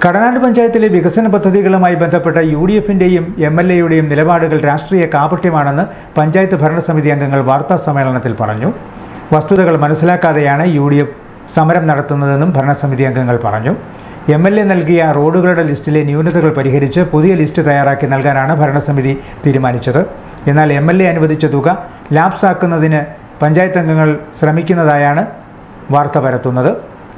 കടനാട് പഞ്ചായത്തിലെ വികസന പദ്ധതികളുമായി ബന്ധപ്പെട്ട യു ഡി എഫിന്റെയും എം എൽ എയുടെയും നിലപാടുകൾ രാഷ്ട്രീയ കാപട്യമാണെന്ന് പഞ്ചായത്ത് ഭരണസമിതി അംഗങ്ങൾ വാർത്താ സമ്മേളനത്തിൽ പറഞ്ഞു വസ്തുതകൾ മനസ്സിലാക്കാതെയാണ് യു ഡി എഫ് സമരം നടത്തുന്നതെന്നും ഭരണസമിതി അംഗങ്ങൾ പറഞ്ഞു എം എൽ എ നൽകിയ റോഡുകളുടെ ലിസ്റ്റിലെ ന്യൂനതകൾ പരിഹരിച്ച് പുതിയ ലിസ്റ്റ് തയ്യാറാക്കി നൽകാനാണ് ഭരണസമിതി തീരുമാനിച്ചത് എന്നാൽ എം എൽ എ അനുവദിച്ച തുക ലാപ്സാക്കുന്നതിന് പഞ്ചായത്ത് അംഗങ്ങൾ ശ്രമിക്കുന്നതായാണ് വാർത്ത പരത്തുന്നത്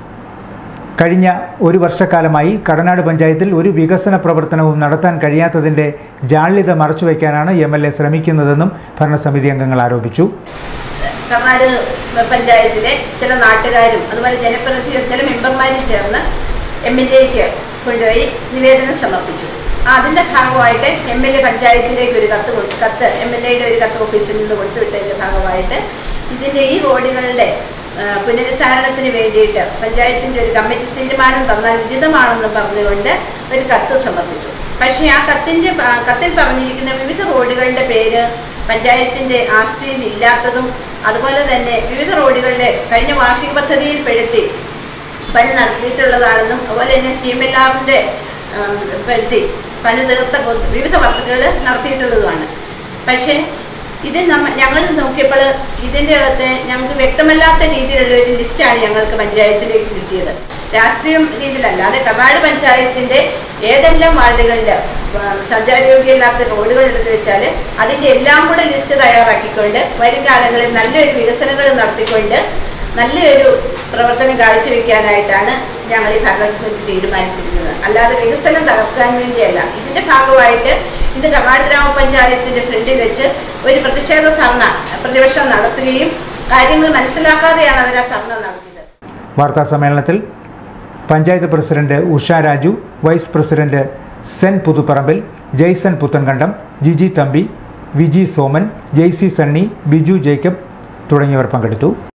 കഴിഞ്ഞ ഒരു വർഷക്കാലമായി കടനാട് പഞ്ചായത്തിൽ ഒരു വികസന പ്രവർത്തനവും നടത്താൻ കഴിയാത്തതിന്റെ ജാള്യത മറച്ചുവെക്കാനാണ് എം എൽ എ ശ്രമിക്കുന്നതെന്നും ഭരണസമിതി അംഗങ്ങൾ ആരോപിച്ചു കർണാട് പഞ്ചായത്തിലെ ചില നാട്ടുകാരും അതുപോലെ ജനപ്രതിനിധികൾ ചില മെമ്പർമാരും ചേർന്ന് എം എൽ എക്ക് കൊണ്ടുപോയി നിവേദനം സമർപ്പിച്ചു ആ, അതിന്റെ ഭാഗമായിട്ട് എം എൽ എ പഞ്ചായത്തിലേക്ക് ഒരു കത്ത് കൊടു- കത്ത് എം എൽ എയുടെ ഒരു കത്ത് ഓഫീസിൽ നിന്ന് കൊടുത്തുവിട്ടതിന്റെ ഭാഗമായിട്ട് ഇതിന്റെ ഈ റോഡുകളുടെ ആ, പുനരുദ്ധാരണത്തിന് വേണ്ടിയിട്ട് പഞ്ചായത്തിന്റെ ഒരു കമ്മിറ്റി തീരുമാനം തന്നാൽ ഉചിതമാണെന്ന് പറഞ്ഞുകൊണ്ട് ഒരു കത്ത് സമർപ്പിച്ചു പക്ഷേ ആ കത്തിന്റെ പ- കത്തിൽ പറഞ്ഞിരിക്കുന്ന വിവിധ റോഡുകളുടെ പേര് പഞ്ചായത്തിന്റെ ആസ്തിയിൽ ഇല്ലാത്തതും അതുപോലെ തന്നെ വിവിധ റോഡുകളുടെ കഴിഞ്ഞ വാർഷിക പദ്ധതിയിൽ പെടുത്തി പണി നടത്തിയിട്ടുള്ളതാണെന്നും അതുപോലെ തന്നെ സി എം എൽ ആറിന്റെ പെടുത്തി പണി തീർത്ത കൊ- വിവിധ വർക്കുകൾ നടത്തിയിട്ടുള്ളതുമാണ് പക്ഷേ ഇത് നമ്മ ഞങ്ങൾ നോക്കിയപ്പോൾ ഇതിൻ്റെ അകത്ത് ഞങ്ങൾക്ക് വ്യക്തമല്ലാത്ത രീതിയിലുള്ള ഒരു ലിസ്റ്റാണ് ഞങ്ങൾക്ക് പഞ്ചായത്തിലേക്ക് കിട്ടിയത് രാഷ്ട്രീയം രീതിയിലല്ല അത് കർണാട് പഞ്ചായത്തിന്റെ ഏതെല്ലാം വാർഡുകളിൽ സഞ്ചാരയോഗ്യമില്ലാത്ത റോഡുകൾ എടുത്ത് വെച്ചാൽ അതിന്റെ എല്ലാം കൂടെ ലിസ്റ്റ് തയ്യാറാക്കിക്കൊണ്ട് വരും കാലങ്ങളിൽ നല്ലൊരു വികസനങ്ങൾ നടത്തിക്കൊണ്ട് നല്ലൊരു പ്രവർത്തനം കാഴ്ചവെക്കാനായിട്ടാണ് ഞങ്ങൾ ഈ ഭരണസമിതി തീരുമാനിച്ചിരിക്കുന്നത് അല്ലാതെ വികസനം തകർക്കാൻ വേണ്ടിയല്ല ഇതിന്റെ ഭാഗമായിട്ട് ഇത് കർണാട് ഗ്രാമപഞ്ചായത്തിന്റെ ഫ്രണ്ടിൽ വെച്ച് ഒരു പ്രതിഷേധ ധർണ പ്രതിപക്ഷം നടത്തുകയും കാര്യങ്ങൾ മനസ്സിലാക്കാതെയാണ് അവർ ആ ധർണ നടത്തിയത് വാർത്താ സമ്മേളനത്തിൽ panchayat president Usha Raju vice president Sen Puthupparambil Jaison Puthenkandam Giji Thampi Viji Soman Jaisy Sunny Biju Jacob തുടങ്ങിയവർ പങ്കെടുത്തു